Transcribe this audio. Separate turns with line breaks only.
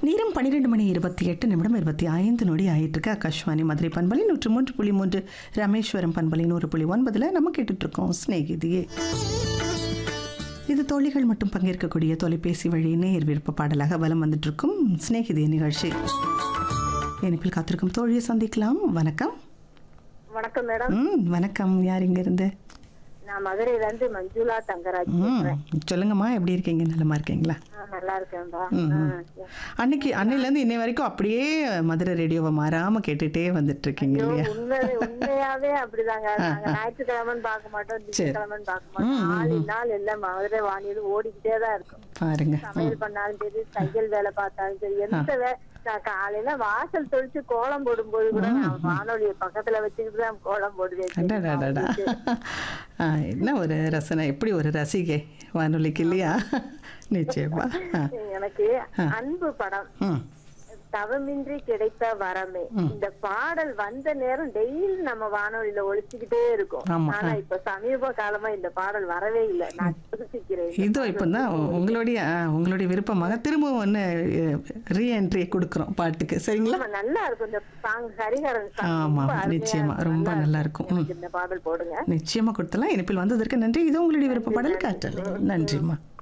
நேரம் பன்னிரெண்டு மணி இருபத்தி எட்டு நிமிடம் இருபத்தி ஐந்து நொடி ஆயிட்டிருக்கு ஆகாஷ்வாணி மதுரை பண்பலை நூற்று மூன்று புள்ளி மூன்று ராமேஸ்வரம் பண்பலை நூறு புள்ளி ஒன்பதில் நம்ம கேட்டுட்ருக்கோம் ஸ்நேகிதியே இது தோழிகள் மட்டும் பங்கேற்கக்கூடிய தொலைபேசி வழி நேர் விருப்ப பாடலாக வலம் வந்துட்டு இருக்கும் ஸ்நேகிதிய நிகழ்ச்சி இனிப்பில் காத்திருக்கும் தோழியை சந்திக்கலாம் வணக்கம்
வணக்கம் மேடம்
ம் வணக்கம் யார் இங்க இருந்து
நான் மதுரையில இருந்து மஞ்சுளா தங்கராஜ்
ம்
பேசுறேன்.
சொல்லுங்கம்மா எப்படி இருக்கீங்க நலமா இருக்கீங்களா
ஆ, நல்லா இருக்கேன்பா
ம், ம்.
ஆ,
அன்னைக்கு அன்னையிலேருந்து இன்னை வரைக்கும் அப்படியே மதுரை ரேடியோவை மாறாம கேட்டுட்டே வந்துட்டு இருக்கீங்க
ஐயோ,
இல்லையா
உண்மை உண்மையாவே அப்படிதாங்க நாங்க ஞாயிற்றுக்கிழமைன்னு பார்க்க மாட்டோம் திங்கட்கிழமைன்னு பார்க்க மாட்டோம் நாலு நாள் எல்லாம் மதுரை வானியது ஓடிக்கிட்டே தான் இருக்கும்
பாருங்க
சமையல் பண்ணாலும் சரி தையல் வேலை பார்த்தாலும் சரி எந்த வே- நான் காலையில வாசல் தொழிச்சு கோலம் போடும்போது கூட நான் வானொலியை பக்கத்துல வச்சுக்கிட்டு தான் கோலம் போடுவேன்
அடடடடா. ஆ, என்ன ஒரு ரசனை எப்படி ஒரு ரசிகை வானொலிக்கு இல்லையா நிச்சயமா ஆ,
எனக்கு அன்பு படம்
ம்
தவமின்றி கிடைத்த வரமே இந்த பாடல் வந்த நேரம் டெய்லி நம்ம வானொலியில ஒழிச்சுக்கிட்டே இருக்கும்
ஆமா.
ஆனா இப்ப சமீப காலமா இந்த பாடல் வரவே இல்லை நான் யோசிக்கிறேன்
இதோ இப்போ தான் உங்களுடைய ஆ, உங்களுடைய விருப்பமாக திரும்பவும் ஒன்று ரீஎன்ட்ரி கொடுக்குறோம் பாட்டுக்கு சரிங்களா
ஆமா, நல்லா இருக்கும் இந்த சாங் ஹரிஹரன் song
ஆமா,
ரொம்ப அருமையா
நிச்சயமா,
இருக்கும்.
ரொம்ப நல்லா இருக்கும்.
எனக்கு இந்த பாடல் போடுங்க
நிச்சயமா கொடுத்தலாம் இனிப்பில் வந்ததற்கு நன்றி இது உங்களுடைய விருப்ப பாடல் காற்றலை நன்றிம்மா